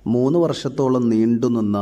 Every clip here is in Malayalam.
മൂന്ന് വർഷത്തോളം നീണ്ടുനിന്ന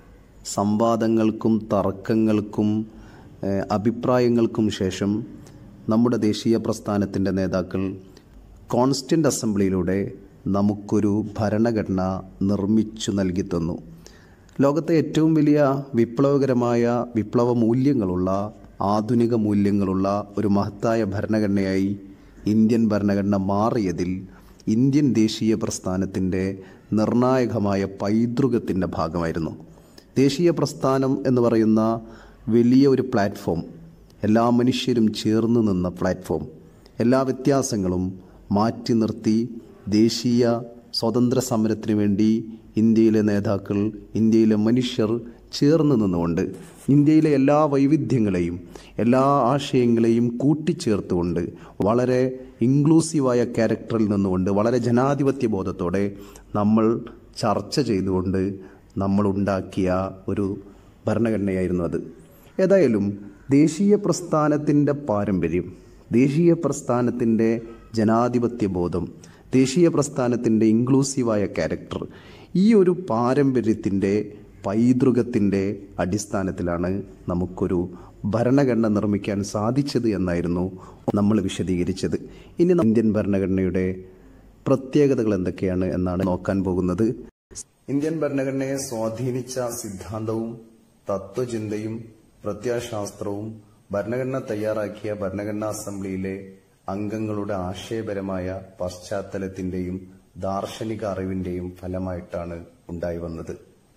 സംവാദങ്ങൾക്കും തർക്കങ്ങൾക്കും ഏഹ്, അഭിപ്രായങ്ങൾക്കും ശേഷം നമ്മുടെ ദേശീയ പ്രസ്ഥാനത്തിൻ്റെ നേതാക്കൾ കോൺസ്റ്റൻ്റ് അസംബ്ലിയിലൂടെ നമുക്കൊരു ഭരണഘടന നിർമ്മിച്ചു നൽകി തന്നു ലോകത്തെ ഏറ്റവും വലിയ വിപ്ലവകരമായ വിപ്ലവ മൂല്യങ്ങളുള്ള ആധുനിക മൂല്യങ്ങളുള്ള ഒരു മഹത്തായ ഭരണഘടനയായി ഇന്ത്യൻ ഭരണഘടന മാറിയതിൽ ഇന്ത്യൻ ദേശീയ പ്രസ്ഥാനത്തിൻ്റെ നിർണായകമായ പൈതൃകത്തിൻ്റെ ഭാഗമായിരുന്നു ദേശീയ പ്രസ്ഥാനം എന്ന് പറയുന്ന വലിയ ഒരു പ്ലാറ്റ്ഫോം എല്ലാ മനുഷ്യരും ചേർന്ന് നിന്ന പ്ലാറ്റ്ഫോം എല്ലാ വ്യത്യാസങ്ങളും മാറ്റി നിർത്തി ദേശീയ സ്വാതന്ത്ര്യ സമരത്തിന് വേണ്ടി ഇന്ത്യയിലെ നേതാക്കൾ ഇന്ത്യയിലെ മനുഷ്യർ ചേർന്ന് നിന്നുകൊണ്ട് ഇന്ത്യയിലെ എല്ലാ വൈവിധ്യങ്ങളെയും എല്ലാ ആശയങ്ങളെയും കൂട്ടിച്ചേർത്തുകൊണ്ട് വളരെ ഇൻക്ലൂസീവായ ക്യാരക്ടറിൽ നിന്നുകൊണ്ട് വളരെ ജനാധിപത്യ ബോധത്തോടെ നമ്മൾ ചർച്ച ചെയ്തുകൊണ്ട് നമ്മൾ ഉണ്ടാക്കിയ ഒരു ഭരണഘടനയായിരുന്നു അത് ഏതായാലും ദേശീയ പ്രസ്ഥാനത്തിൻ്റെ പാരമ്പര്യം ദേശീയ പ്രസ്ഥാനത്തിൻ്റെ ജനാധിപത്യ ബോധം ദേശീയ പ്രസ്ഥാനത്തിൻ്റെ ഇൻക്ലൂസീവായ ക്യാരക്ടർ ഈ ഒരു പാരമ്പര്യത്തിൻ്റെ പൈതൃകത്തിൻ്റെ അടിസ്ഥാനത്തിലാണ് നമുക്കൊരു ഭരണഘടന നിർമ്മിക്കാൻ സാധിച്ചത് എന്നായിരുന്നു നമ്മൾ വിശദീകരിച്ചത് ഇനി ഇന്ത്യൻ ഭരണഘടനയുടെ പ്രത്യേകതകൾ എന്തൊക്കെയാണ് എന്നാണ് നോക്കാൻ പോകുന്നത് ഇന്ത്യൻ ഭരണഘടനയെ സ്വാധീനിച്ച സിദ്ധാന്തവും തത്വചിന്തയും പ്രത്യാശാസ്ത്രവും ഭരണഘടന തയ്യാറാക്കിയ ഭരണഘടനാ അസംബ്ലിയിലെ അംഗങ്ങളുടെ ആശയപരമായ പശ്ചാത്തലത്തിന്റെയും ദാർശനിക അറിവിന്റെയും ഫലമായിട്ടാണ് ഉണ്ടായി വന്നത്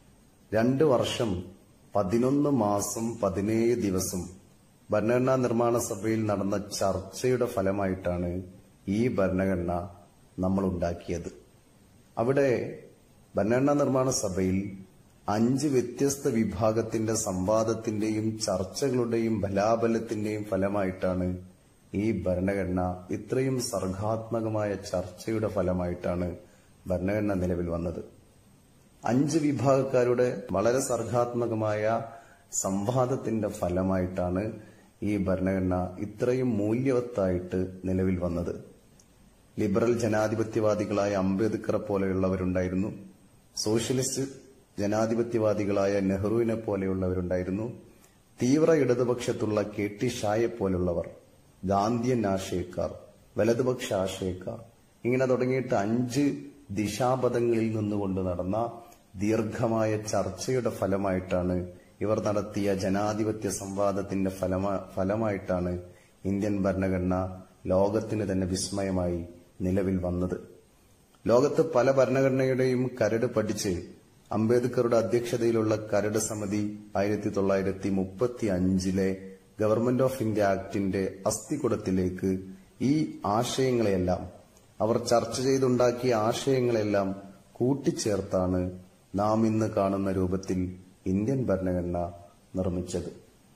രണ്ട് വർഷം പതിനൊന്ന് മാസം പതിനേഴ് ദിവസം ഭരണഘടനാ നിർമ്മാണ സഭയിൽ നടന്ന ചർച്ചയുടെ ഫലമായിട്ടാണ് ഈ ഭരണഘടന നമ്മൾ ഉണ്ടാക്കിയത് അവിടെ ഭരണഘടനാ നിർമ്മാണ സഭയിൽ അഞ്ച് വ്യത്യസ്ത വിഭാഗത്തിന്റെ സംവാദത്തിന്റെയും ചർച്ചകളുടെയും ബലാബലത്തിന്റെയും ഫലമായിട്ടാണ് ഈ ഭരണഘടന ഇത്രയും സർഗാത്മകമായ ചർച്ചയുടെ ഫലമായിട്ടാണ് ഭരണഘടന നിലവിൽ വന്നത് അഞ്ച് വിഭാഗക്കാരുടെ വളരെ സർഗാത്മകമായ സംവാദത്തിന്റെ ഫലമായിട്ടാണ് ഈ ഭരണഘടന ഇത്രയും മൂല്യവത്തായിട്ട് നിലവിൽ വന്നത് ലിബറൽ ജനാധിപത്യവാദികളായ അംബേദ്കറെ പോലെയുള്ളവരുണ്ടായിരുന്നു സോഷ്യലിസ്റ്റ് ജനാധിപത്യവാദികളായ നെഹ്റുവിനെ പോലെയുള്ളവരുണ്ടായിരുന്നു തീവ്ര ഇടതുപക്ഷത്തുള്ള കെ ടി ഷായെ പോലുള്ളവർ ഗാന്ധിയൻ ആശയക്കാർ വലതുപക്ഷ ആശയക്കാർ ഇങ്ങനെ തുടങ്ങിയിട്ട് അഞ്ച് ദിശാപഥങ്ങളിൽ നിന്നുകൊണ്ട് നടന്ന ദീർഘമായ ചർച്ചയുടെ ഫലമായിട്ടാണ് ഇവർ നടത്തിയ ജനാധിപത്യ സംവാദത്തിന്റെ ഫലമാ ഫലമായിട്ടാണ് ഇന്ത്യൻ ഭരണഘടന ലോകത്തിന് തന്നെ വിസ്മയമായി നിലവിൽ വന്നത് ലോകത്ത് പല ഭരണഘടനയുടെയും കരട് പഠിച്ച് അംബേദ്കറുടെ അധ്യക്ഷതയിലുള്ള കരട് സമിതി ആയിരത്തി തൊള്ളായിരത്തി മുപ്പത്തി അഞ്ചിലെ ഗവൺമെന്റ് ഓഫ് ഇന്ത്യ ആക്ടിന്റെ അസ്ഥികുടത്തിലേക്ക് ഈ ആശയങ്ങളെയെല്ലാം അവർ ചർച്ച ചെയ്തുണ്ടാക്കിയ ആശയങ്ങളെല്ലാം കൂട്ടിച്ചേർത്താണ് നാം ഇന്ന് കാണുന്ന രൂപത്തിൽ ഇന്ത്യൻ ഭരണഘടന നിർമ്മിച്ചത്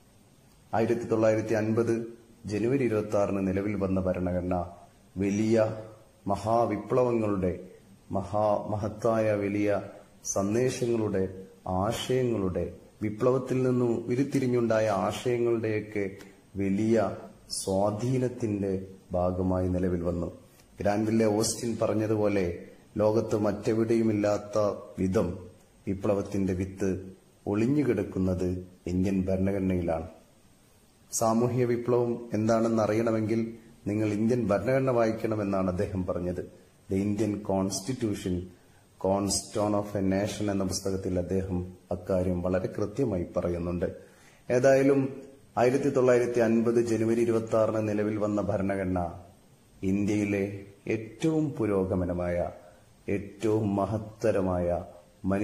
ആയിരത്തി തൊള്ളായിരത്തി അൻപത് ജനുവരി ഇരുപത്തി ആറിന് നിലവിൽ വന്ന ഭരണഘടന വലിയ മഹാവിപ്ലവങ്ങളുടെ മഹാ മഹത്തായ വലിയ സന്ദേശങ്ങളുടെ ആശയങ്ങളുടെ വിപ്ലവത്തിൽ നിന്നും ഉരുത്തിരിഞ്ഞുണ്ടായ ആശയങ്ങളുടെയൊക്കെ വലിയ സ്വാധീനത്തിന്റെ ഭാഗമായി നിലവിൽ വന്നു ഗ്രാൻവില്ലെ ഓസ്റ്റിൻ പറഞ്ഞതുപോലെ ലോകത്ത് മറ്റെവിടെയുമില്ലാത്ത വിധം വിപ്ലവത്തിന്റെ വിത്ത് ഒളിഞ്ഞുകിടക്കുന്നത് ഇന്ത്യൻ ഭരണഘടനയിലാണ് സാമൂഹ്യ വിപ്ലവം എന്താണെന്ന് അറിയണമെങ്കിൽ നിങ്ങൾ ഇന്ത്യൻ ഭരണഘടന വായിക്കണമെന്നാണ് അദ്ദേഹം പറഞ്ഞത് the Indian constitution cornerstone of a nation എന്ന പുസ്തകത്തിൽ അദ്ദേഹം അക്കാര്യം വളരെ കൃത്യമായി പറയുന്നുണ്ട് ഏതായാലും ആയിരത്തി തൊള്ളായിരത്തി അൻപത് ജനുവരി ഇരുപത്തി ആറിന് നിലവിൽ വന്ന ഭരണഘടന ഇന്ത്യയിലെ ഏറ്റവും പുരോഗമനമായ ഏറ്റവും മഹത്തരമായ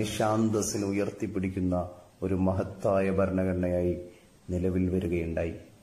മനുഷ്യാന്തസ്സിന് ഉയർത്തിപ്പിടിക്കുന്ന ഒരു മഹത്തായ ഭരണഘടനയായി നിലവിൽ വരികയുണ്ടായി